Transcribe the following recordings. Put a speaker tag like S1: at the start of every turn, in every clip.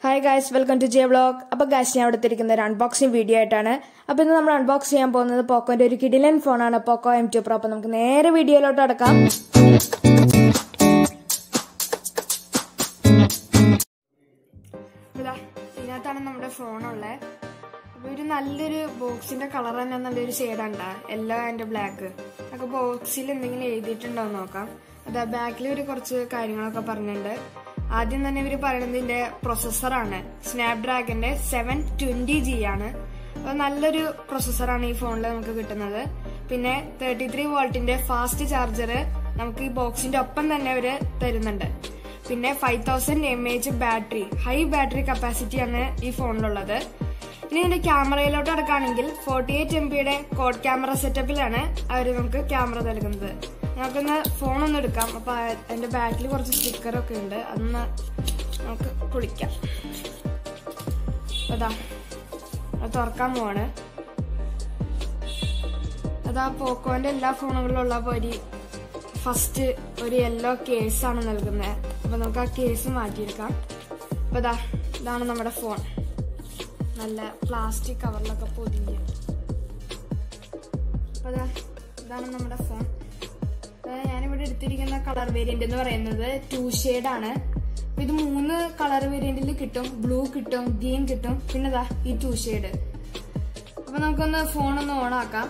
S1: hi guys welcome to J vlog അപ്പോൾ guys ഞാൻ ഇവിടെ തിരിക്കുന്ന ഒരു അൺബോക്സിംഗ് വീഡിയോ ആയിട്ടാണ് അപ്പോൾ ഇന്ന് നമ്മൾ അൺബോക്സ് ചെയ്യാൻ പോകുന്നത് പോക്കോന്റെ ഒരു കിഡിലൻ ഫോണാണ് പോക്കോ എം ടു പ്രോ അപ്പോൾ നമുക്ക് നേരെ വീഡിയോയിലോട്ട് അടക്കാം ഇതാ ഇതിനകത്താണ് നമ്മുടെ ഫോണുള്ളത് അപ്പോൾ ഒരു നല്ലൊരു ബോക്സിന്റെ കളർ തന്നെ നല്ലൊരു ഷെയ്ഡാണ്ടാ യെല്ലോ ആൻഡ് ബ്ലാക്ക് ഒക്കെ ബോക്സിൽ എന്തെങ്കിലും എഴുതിയിട്ടുണ്ടോ എന്ന് നോക്കാം അതാ ബാക്കിൽ ഒരു കുറച്ച് കാര്യങ്ങളൊക്കെ പറഞ്ഞിട്ടുണ്ട് ആദ്യം തന്നെ ഇവർ പറയുന്നത് ഇതിന്റെ പ്രൊസസ്സറാണ് സ്നാപ്ഡ്രാഗന്റെ സെവൻ ട്വന്റി ജി ആണ് അപ്പോൾ നല്ലൊരു പ്രൊസസ്സറാണ് ഈ ഫോണിൽ നമുക്ക് കിട്ടുന്നത് പിന്നെ തേർട്ടി ത്രീ വോൾട്ടിന്റെ ഫാസ്റ്റ് ചാർജർ നമുക്ക് ഈ ബോക്സിന്റെ ഒപ്പം തന്നെ അവര് തരുന്നുണ്ട് പിന്നെ five thousand M H battery high battery capacity ആണ് ഈ ഫോണിലുള്ളത് ഇനി ഇതിന്റെ ക്യാമറയിലോട്ട് അടക്കുകയാണെങ്കിൽ ഫോർട്ടി എയ്റ്റ് എം പിയുടെ കോഡ് ക്യാമറ സെറ്റപ്പിലാണ് അവർ നമുക്ക് ക്യാമറ നൽകുന്നത് നമുക്കൊന്ന് ഫോണൊന്ന് എടുക്കാം അപ്പൊ അതിന്റെ ബാക്കിൽ കുറച്ച് സ്റ്റിക്കറൊക്കെ ഉണ്ട് അതൊന്ന് നമുക്ക് കുളിക്കാം അതാ അത് തുറക്കാൻ പോവാണ് അതാ പോക്കോന്റെ എല്ലാ ഫോണുകളിലുള്ള പോലെ ഫസ്റ്റ് ഒരു യെല്ലോ കേസാണ് നൽകുന്നത് അപ്പൊ നമുക്ക് ആ കേസ് മാറ്റിയെടുക്കാം അപ്പൊ ഇതാ ഇതാണ് നമ്മുടെ ഫോൺ നല്ല പ്ലാസ്റ്റിക് കവറിലൊക്കെ പൊതിഞ്ഞ് അപ്പൊ ഇതാ ഇതാണ് നമ്മുടെ ഫോൺ ഞാനിവിടെ എടുത്തിരിക്കുന്ന കളർ വേരിയന്റ് എന്ന് പറയുന്നത് ടു ഷെയ്ഡ് ആണ് അപ്പൊ ഇത് മൂന്ന് കളർ വേരിയന്റിൽ കിട്ടും ബ്ലൂ കിട്ടും ഗ്രീൻ കിട്ടും പിന്നെ ഇതാ ഈ ടു ഷെയ്ഡ് അപ്പൊ നമുക്കൊന്ന് ഫോൺ ഒന്ന് ഓൺ ആക്കാം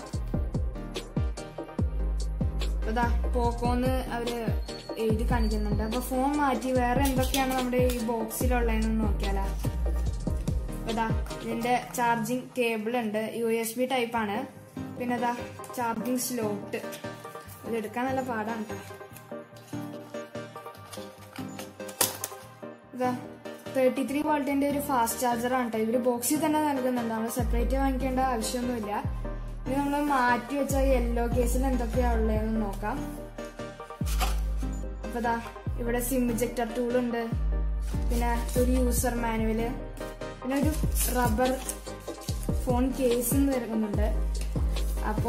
S1: ഇതാ പോക്കോന്ന് അവര് എഴുതി കാണിക്കുന്നുണ്ട് അപ്പൊ ഫോൺ മാറ്റി വേറെ എന്തൊക്കെയാണ് നമ്മുടെ ഈ ബോക്സിലുള്ളതെന്ന് നോക്കിയാലാ ഇതാ ഇതിന്റെ ചാർജിങ് കേബിൾ ഉണ്ട് യു എസ് ബി ടൈപ്പ് ആണ് പിന്നെ ഇതാ ചാർജിങ് സ്ലോട്ട് ഇത് എടുക്കാൻ നല്ല പാടാണ് കേട്ടോ ഇതാ തേർട്ടി ത്രീ വോൾട്ടിന്റെ ഒരു ഫാസ്റ്റ് ചാർജറാണ് കേട്ടോ ഇവര് ബോക്സിൽ തന്നെ നൽകുന്നുണ്ട് നമ്മൾ സെപ്പറേറ്റ് വാങ്ങിക്കേണ്ട ആവശ്യമൊന്നുമില്ല ഇത് നമ്മൾ മാറ്റി വെച്ച യെല്ലോ കേസിൽ എന്തൊക്കെയാ ഉള്ളതെന്ന് നോക്കാം അപ്പൊ ദാ ഇവിടെ സിം ഇജക്ടർ ടൂൾ ഉണ്ട് പിന്നെ ഒരു യൂസർ മാനുവല് പിന്നെ ഒരു റബ്ബർ ഫോൺ കേസും വരുന്നുണ്ട് അപ്പോ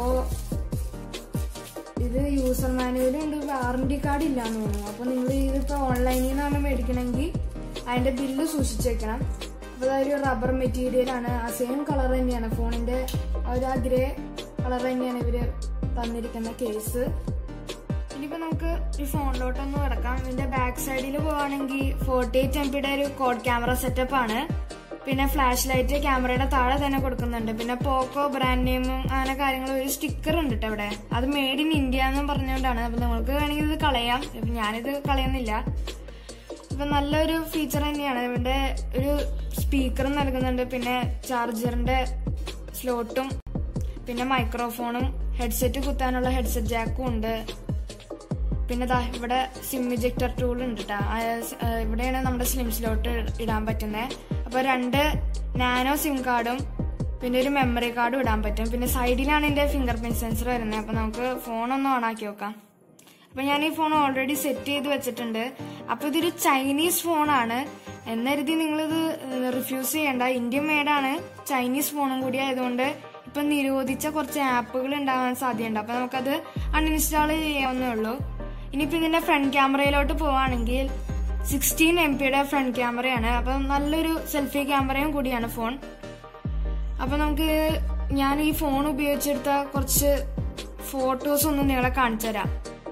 S1: ഇത് യൂസർ മാനുവലും ഉണ്ട് വാറണ്ടി കാർഡ് ഇല്ലാന്ന് തോന്നുന്നു അപ്പൊ നിങ്ങൾ ഇതിപ്പോ ഓൺലൈനിൽ നിന്നാണ് മേടിക്കണമെങ്കിൽ അതിന്റെ ബില്ല് സൂക്ഷിച്ചു വെക്കണം അപ്പൊ അതൊരു റബ്ബർ മെറ്റീരിയൽ ആണ് ആ സെയിം കളർ തന്നെയാണ് ഫോണിന്റെ ആ ഒരു ആ ഗ്രേ കളർ തന്നെയാണ് ഇവര് തന്നിരിക്കുന്ന കേസ് ഇനിയിപ്പോ നമുക്ക് ഈ ഫോണിലോട്ടൊന്ന് കിടക്കാം ഇതിന്റെ ബാക്ക് സൈഡിൽ പോവാണെങ്കിൽ ഫോർട്ടി എയ്റ്റ് എം പിയുടെ ഒരു കോഡ് ക്യാമറ സെറ്റപ്പ് ആണ് പിന്നെ ഫ്ലാഷ് ലൈറ്റ് ക്യാമറയുടെ താഴെ തന്നെ കൊടുക്കുന്നുണ്ട് പിന്നെ പോക്കോ ബ്രാൻഡ് നെയിമും അങ്ങനെ കാര്യങ്ങളും ഒരു സ്റ്റിക്കർ ഉണ്ട് കേട്ടോ ഇവിടെ അത് മെയ്ഡ് ഇൻ ഇന്ത്യ എന്നും പറഞ്ഞുകൊണ്ടാണ് അപ്പൊ നിങ്ങൾക്ക് വേണമെങ്കിൽ ഇത് കളയാം ഇപ്പൊ ഞാനിത് കളയുന്നില്ല ഇപ്പൊ നല്ലൊരു ഫീച്ചർ തന്നെയാണ് ഇവിടെ ഒരു സ്പീക്കറും നൽകുന്നുണ്ട് പിന്നെ ചാർജറിന്റെ സ്ലോട്ടും പിന്നെ മൈക്രോഫോണും ഹെഡ്സെറ്റ് കുത്താനുള്ള ഹെഡ്സെറ്റ് ജാക്കും ഉണ്ട് പിന്നെ ദാ ഇവിടെ സിം ഇജക്ടർ ടൂൾ ഉണ്ട് കേട്ടോ ഇവിടെയാണ് നമ്മുടെ സ്ലിം സ്ലോട്ട് ഇടാൻ പറ്റുന്നത് അപ്പോൾ രണ്ട് നാനോ സിം കാർഡും പിന്നെ ഒരു മെമ്മറി കാർഡും ഇടാൻ പറ്റും പിന്നെ സൈഡിലാണ് ഇതിന്റെ ഫിംഗർ പ്രിന്റ് സെൻസർ വരുന്നത് അപ്പോൾ നമുക്ക് ഫോൺ ഒന്ന് ഓൺ ആക്കി നോക്കാം അപ്പൊ ഞാൻ ഈ ഫോൺ ഓൾറെഡി സെറ്റ് ചെയ്ത് വെച്ചിട്ടുണ്ട് അപ്പൊ ഇതൊരു ചൈനീസ് ഫോണാണ് എന്നരുതി നിങ്ങളിത് റിഫ്യൂസ് ചെയ്യേണ്ട ഇന്ത്യൻ മെയ്ഡാണ് ചൈനീസ് ഫോണും കൂടി ആയതുകൊണ്ട് ഇപ്പൊ നിരോധിച്ച കുറച്ച് ആപ്പുകൾ ഉണ്ടാവാൻ സാധ്യതയുണ്ട് അപ്പൊ നമുക്കത് അൺഇൻസ്റ്റാൾ ചെയ്യാവുന്നേ ഉള്ളൂ ഇനിയിപ്പോ ഇതിന്റെ ഫ്രണ്ട് ക്യാമറയിലോട്ട് പോവാണെങ്കിൽ സിക്സ്റ്റീൻ എം പിയുടെ ഫ്രണ്ട് ക്യാമറയാണ് അപ്പൊ നല്ലൊരു സെൽഫി ക്യാമറയും കൂടിയാണ് ഫോൺ അപ്പൊ നമുക്ക് ഞാൻ ഈ ഫോൺ ഉപയോഗിച്ചെടുത്ത കുറച്ച് ഫോട്ടോസ് ഒന്ന് നിങ്ങളെ കാണിച്ചു തരാം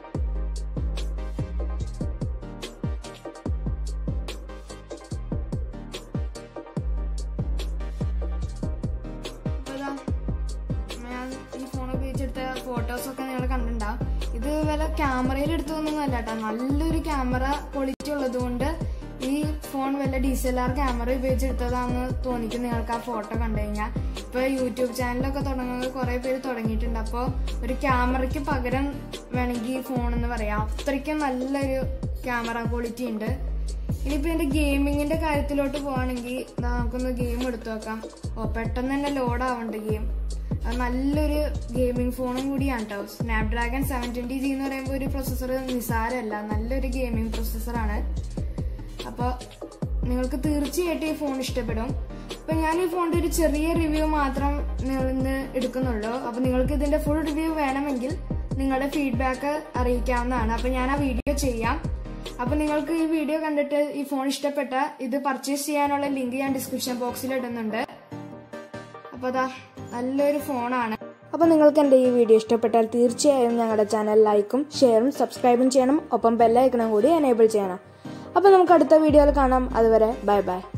S1: ഞാൻ ഈ ഫോൺ ഉപയോഗിച്ചെടുത്ത ഫോട്ടോസ് ഒക്കെ നിങ്ങൾ കണ്ടിട്ടുണ്ടാവും ഇത് വല്ല ക്യാമറയിൽ എടുത്തൊന്നും അല്ല കേട്ടോ നല്ലൊരു ക്യാമറ ക്വാളിറ്റി ഉള്ളത് കൊണ്ട് ഈ ഫോൺ വല്ല D S L R camera ഉപയോഗിച്ചെടുത്തതാണെന്ന് തോന്നിക്കും നിങ്ങൾക്ക് ആ ഫോട്ടോ കണ്ടു കഴിഞ്ഞാൽ ഇപ്പൊ യൂട്യൂബ് ചാനലൊക്കെ തുടങ്ങുന്നത് കുറെ പേര് തുടങ്ങിയിട്ടുണ്ട് അപ്പോൾ ഒരു ക്യാമറയ്ക്ക് പകരം വേണമെങ്കിൽ ഈ ഫോൺ എന്ന് പറയാം അത്രയ്ക്കും നല്ലൊരു ക്യാമറ ക്വാളിറ്റി ഉണ്ട് ഇനിയിപ്പോ ഇതിന്റെ ഗെയിമിങ്ങിന്റെ കാര്യത്തിലോട്ട് പോവാണെങ്കിൽ നമുക്കൊന്ന് ഗെയിം എടുത്തു നോക്കാം ഓ പെട്ടെന്ന് തന്നെ ലോഡ് ആവണ്ട ഗെയിം അത് നല്ലൊരു ഗെയിമിംഗ് ഫോണും കൂടിയാണ് കേട്ടോ സ്നാപ്ഡ്രാഗൺ സെവൻ ട്വന്റി ജി എന്ന് പറയുമ്പോൾ ഒരു പ്രൊസസ്സർ നിസാരമല്ല നല്ലൊരു ഗെയിമിംഗ് പ്രൊസസ്സറാണ് അപ്പോൾ നിങ്ങൾക്ക് തീർച്ചയായിട്ടും ഈ ഫോൺ ഇഷ്ടപ്പെടും അപ്പൊ ഞാൻ ഈ ഫോണിന്റെ ഒരു ചെറിയ റിവ്യൂ മാത്രം നിങ്ങളിൽ നിന്ന് എടുക്കുന്നുള്ളൂ അപ്പൊ നിങ്ങൾക്ക് ഇതിന്റെ ഫുൾ റിവ്യൂ വേണമെങ്കിൽ നിങ്ങളുടെ ഫീഡ്ബാക്ക് അറിയിക്കാവുന്നതാണ് അപ്പൊ ഞാൻ ആ വീഡിയോ ചെയ്യാം അപ്പൊ നിങ്ങൾക്ക് ഈ വീഡിയോ കണ്ടിട്ട് ഈ ഫോൺ ഇഷ്ടപ്പെട്ട ഇത് പർച്ചേസ് ചെയ്യാനുള്ള ലിങ്ക് ഞാൻ ഡിസ്ക്രിപ്ഷൻ ബോക്സിൽ ഇടുന്നുണ്ട് അപ്പൊ അതാ നല്ലൊരു ഫോണാണ് അപ്പൊ നിങ്ങൾക്ക് എന്റെ ഈ വീഡിയോ ഇഷ്ടപ്പെട്ടാൽ തീർച്ചയായും ഞങ്ങളുടെ ചാനൽ ലൈക്കും ഷെയറും സബ്സ്ക്രൈബും ചെയ്യണം ഒപ്പം ബെല്ലൈക്കണം കൂടി എനേബിൾ ചെയ്യണം അപ്പൊ നമുക്ക് അടുത്ത വീഡിയോയിൽ കാണാം അതുവരെ ബൈ ബൈ